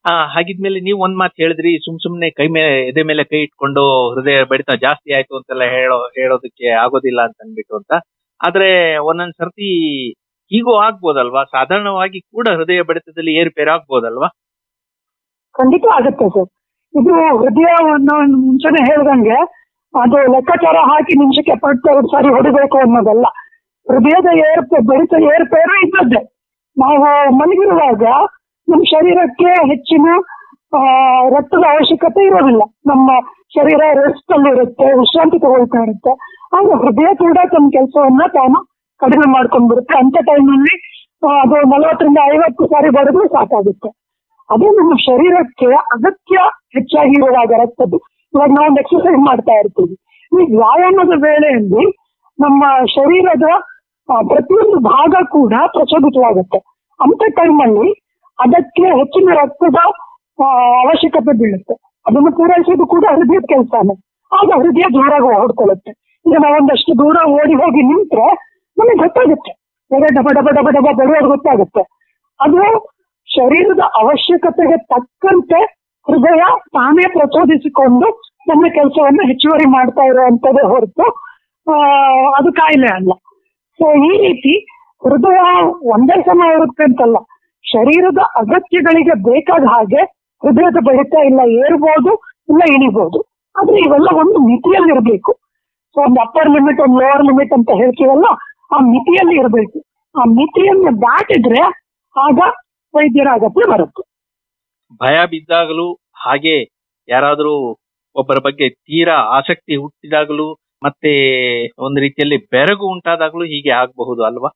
ಆ ಹಾಗಿದ್ಮೇಲೆ ನೀವು ಒಂದ್ ಮಾತು ಹೇಳಿದ್ರಿ ಸುಮ್ ಸುಮ್ನೆ ಕೈ ಮೇಲೆ ಎದೆ ಮೇಲೆ ಕೈ ಇಟ್ಕೊಂಡು ಹೃದಯ ಬಡಿತ ಜಾಸ್ತಿ ಆಯ್ತು ಅಂತೆಲ್ಲ ಹೇಳೋ ಹೇಳೋದಕ್ಕೆ ಆಗೋದಿಲ್ಲ ಅಂತ ಅನ್ಬಿಟ್ಟು ಅಂತ ಆದ್ರೆ ಒಂದೊಂದ್ ಸರ್ತಿ ಹೀಗೂ ಆಗ್ಬೋದಲ್ವಾ ಸಾಧಾರಣವಾಗಿ ಕೂಡ ಹೃದಯ ಬಡಿತದಲ್ಲಿ ಏರುಪೇರು ಆಗ್ಬೋದಲ್ವಾ ಖಂಡಿತ ಆಗುತ್ತೆ ಸರ್ ಇದು ಹೃದಯವನ್ನು ಮುಂಚೆನೆ ಹೇಳ್ದಂಗೆ ಅದು ಲೆಕ್ಕಾಚಾರ ಹಾಕಿ ನಿಮಿಷಕ್ಕೆ ಎಪ್ಪತ್ತೆರಡು ಸಾರಿ ಹೊಡಿಬೇಕು ಅನ್ನೋದಲ್ಲ ಹೃದಯದ ಏರ್ಪೆ ಬಡಿತ ಏರ್ಪೇರು ಇದ್ದದ್ದೇ ನಾವು ಮಲಗಿರುವಾಗ ನಮ್ಮ ಶರೀರಕ್ಕೆ ಹೆಚ್ಚಿನ ಆ, ರಕ್ತದ ಅವಶ್ಯಕತೆ ಇರೋದಿಲ್ಲ ನಮ್ಮ ಶರೀರ ರೆಸ್ಟ್ ಅಲ್ಲಿ ಇರುತ್ತೆ ವಿಶ್ರಾಂತಿ ತಗೊಳ್ತಾ ಇರುತ್ತೆ ಆಗ ಹೃದಯ ಕೂಡ ತನ್ನ ಕೆಲಸವನ್ನ ತಾನು ಕಡಿಮೆ ಮಾಡ್ಕೊಂಡ್ಬಿಡುತ್ತೆ ಅಂತ ಟೈಮಲ್ಲಿ ಅದು ನಲವತ್ತರಿಂದ ಐವತ್ತು ಸಾರಿ ಬಡಿದ್ರು ಸಾಕಾಗುತ್ತೆ ಅದು ನಮ್ಮ ಶರೀರಕ್ಕೆ ಅಗತ್ಯ ಹೆಚ್ಚಾಗಿ ಇರುವಾಗ ರಕ್ತದ್ದು ಇವಾಗ ನಾವು ಒಂದು ಎಕ್ಸರ್ಸೈಸ್ ಮಾಡ್ತಾ ಇರ್ತೀವಿ ಈ ವ್ಯಾಯಾಮದ ವೇಳೆಯಲ್ಲಿ ನಮ್ಮ ಶರೀರದ ಆ, ಪ್ರತಿಯೊಂದು ಭಾಗ ಕೂಡ ಪ್ರಚೋದಿತವಾಗುತ್ತೆ ಅಂತ ಟೈಮಲ್ಲಿ ಅದಕ್ಕೆ ಹೆಚ್ಚಿನ ರಕ್ತದ ಆ, ಅವಶ್ಯಕತೆ ಬೀಳುತ್ತೆ ಅದನ್ನು ಪೂರೈಸೋದು ಕೂಡ ಹೃದಯದ ಕೆಲಸನೇ ಆಗ ಹೃದಯ ಜೋರಾಗಿ ಹೊಡ್ಕೊಳ್ಳುತ್ತೆ ಈಗ ನಾವೊಂದಷ್ಟು ದೂರ ಓಡಿ ಹೋಗಿ ನಿಂತ್ರೆ ನಮಗೆ ಗೊತ್ತಾಗುತ್ತೆ ಬೇರೆ ಡಬ ಡಬ ಡಬ ಡಬ ಬಡಿಯೋದು ಗೊತ್ತಾಗುತ್ತೆ ಅದು ಶರೀರದ ಅವಶ್ಯಕತೆಗೆ ತಕ್ಕಂತೆ ಹೃದಯ ತಾನೇ ಪ್ರಚೋದಿಸಿಕೊಂಡು ತನ್ನ ಕೆಲಸವನ್ನ ಹೆಚ್ಚುವರಿ ಮಾಡ್ತಾ ಇರುವಂತದ್ದೇ ಹೊರತು ಆ, ಅದು ಕಾಯಿಲೆ ಅಲ್ಲ ಸೊ ಈ ರೀತಿ ಹೃದಯ ಒಂದೇ ಸಮ ಇರುತ್ತೆ ಅಂತಲ್ಲ ಶರೀರದ ಅಗತ್ಯಗಳಿಗೆ ಬೇಕಾದ ಹಾಗೆ ಹೃದಯದ ಬಡಿತ ಇಲ್ಲ ಏರ್ಬೋದು ಇಲ್ಲ ಇಳಿಬಹುದು ಆದ್ರೆ ಇವೆಲ್ಲ ಒಂದು ಮಿತಿಯಲ್ಲಿ ಇರಬೇಕು ಸೊ ಒಂದು ಅಪ್ಪರ್ ಲಿಮಿಟ್ ಒಂದು ಲೋವರ್ ಲಿಮಿಟ್ ಅಂತ ಹೇಳ್ತೀವಲ್ಲ ಆ ಮಿತಿಯಲ್ಲಿ ಇರಬೇಕು ಆ ಮಿತಿಯನ್ನು ದಾಟಿದ್ರೆ ಆಗ ವೈದ್ಯರ ಅಗತ್ಯ ಬರುತ್ತೆ ಭಯ ಬಿದ್ದಾಗಲೂ ಹಾಗೆ ಯಾರಾದರೂ ಒಬ್ಬರ ಬಗ್ಗೆ ತೀರಾ ಆಸಕ್ತಿ ಹುಟ್ಟಿದಾಗಲೂ ಮತ್ತೆ ಒಂದು ರೀತಿಯಲ್ಲಿ ಬೆರಗು ಉಂಟಾದಾಗಲೂ ಹೀಗೆ ಆಗಬಹುದು ಅಲ್ವಾ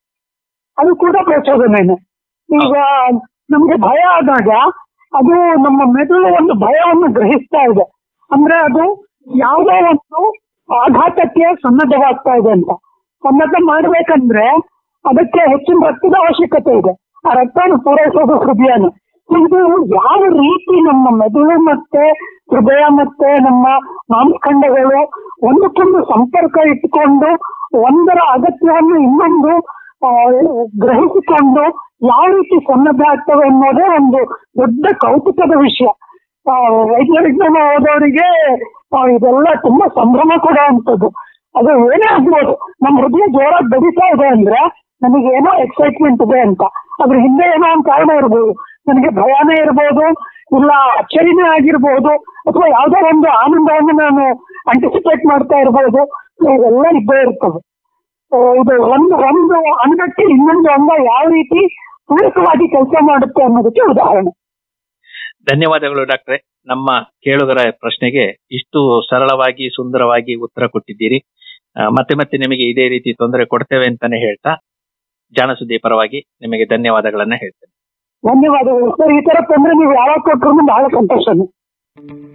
ಅದು ಕೂಡ ಪ್ರಚೋದನೆನೆ ಈಗ ನಮ್ಗೆ ಭಯ ಆದಾಗ ಅದು ನಮ್ಮ ಮೆದುಳು ಒಂದು ಭಯವನ್ನು ಗ್ರಹಿಸ್ತಾ ಇದೆ ಅಂದ್ರೆ ಅದು ಯಾವುದೋ ಒಂದು ಆಘಾತಕ್ಕೆ ಸನ್ನದ್ಧವಾಗ್ತಾ ಇದೆ ಅಂತ ಸನ್ನದ್ಧ ಮಾಡ್ಬೇಕಂದ್ರೆ ಅದಕ್ಕೆ ಹೆಚ್ಚಿನ ರಕ್ತದ ಅವಶ್ಯಕತೆ ಇದೆ ಆ ರಕ್ತವನ್ನು ಪೂರೈಸೋದು ಹೃದಯನ ಇದು ಯಾವ ರೀತಿ ನಮ್ಮ ಮೆದುಳು ಮತ್ತೆ ಹೃದಯ ಮತ್ತೆ ನಮ್ಮ ಮಾಂಸಖಂಡಗಳು ಒಂದಕ್ಕೊಂದು ಸಂಪರ್ಕ ಇಟ್ಕೊಂಡು ಒಂದರ ಅಗತ್ಯವನ್ನು ಇನ್ನೊಂದು ಆ, ಗ್ರಹಿಸಿಕೊಂಡು ಯಾವ ರೀತಿ ಸನ್ನದ್ಧ ಆಗ್ತವೆ ಅನ್ನೋದೇ ಒಂದು ದೊಡ್ಡ ಕೌತುಕದ ವಿಷಯ ಆ, ವೈದ್ಯ ವಿಜ್ಞಾನ ಓದೋರಿಗೆ ಆ, ಇದೆಲ್ಲ ತುಂಬಾ ಸಂಭ್ರಮ ಕೊಡೋ ಅಂಥದ್ದು ಅದು ಏನೇ ಆಗ್ಬೋದು ನಮ್ಮ ಹೃದಯ ಜೋರಾಗಿ ಬಡಿತಾ ಇದೆ ಅಂದ್ರೆ ನನಗೆ ಏನೋ ಎಕ್ಸೈಟ್ಮೆಂಟ್ ಇದೆ ಅಂತ ಅದ್ರ ಹಿಂದೆ ಏನೋ ಒಂದು ಕಾರಣ ಇರ್ಬೋದು ನನಗೆ ಭಯನೇ ಇರ್ಬೋದು ಇಲ್ಲ ಅಚ್ಚರಿನೇ ಆಗಿರ್ಬೋದು ಅಥವಾ ಯಾವುದೋ ಒಂದು ಆನಂದವನ್ನು ನಾನು ಅಂಟಿಸಿಪೇಟ್ ಮಾಡ್ತಾ ಇರ್ಬೋದು ಇವೆಲ್ಲ ಇದ್ದೇ ಇರ್ತವೆ ಆ, ಇದು ಒಂದು ಒಂದು ಅಂಗಕ್ಕೆ ಇನ್ನೊಂದು ಅಂಗ ಯಾವ ರೀತಿ ಪೂರಕವಾಗಿ ಕೆಲಸ ಮಾಡುತ್ತೆ ಅನ್ನೋದಕ್ಕೆ ಉದಾಹರಣೆ ಧನ್ಯವಾದಗಳು ಡಾಕ್ಟ್ರೆ ನಮ್ಮ ಕೇಳುಗರ ಪ್ರಶ್ನೆಗೆ ಇಷ್ಟು ಸರಳವಾಗಿ ಸುಂದರವಾಗಿ ಉತ್ತರ ಕೊಟ್ಟಿದ್ದೀರಿ ಆ, ಮತ್ತೆ ಮತ್ತೆ ನಿಮಗೆ ಇದೇ ರೀತಿ ತೊಂದರೆ ಕೊಡ್ತೇವೆ ಅಂತಾನೆ ಹೇಳ್ತಾ ಜಾಣಸುದ್ದಿ ಪರವಾಗಿ ನಿಮಗೆ ಧನ್ಯವಾದಗಳನ್ನ ಹೇಳ್ತೇನೆ ಧನ್ಯವಾದಗಳು ಸರ್ ಈ ತರ ತೊಂದರೆ ನೀವು ಯಾವಾಗ ಕೊಟ್ಟರು ಬಹಳ ಸಂತೋಷನೇ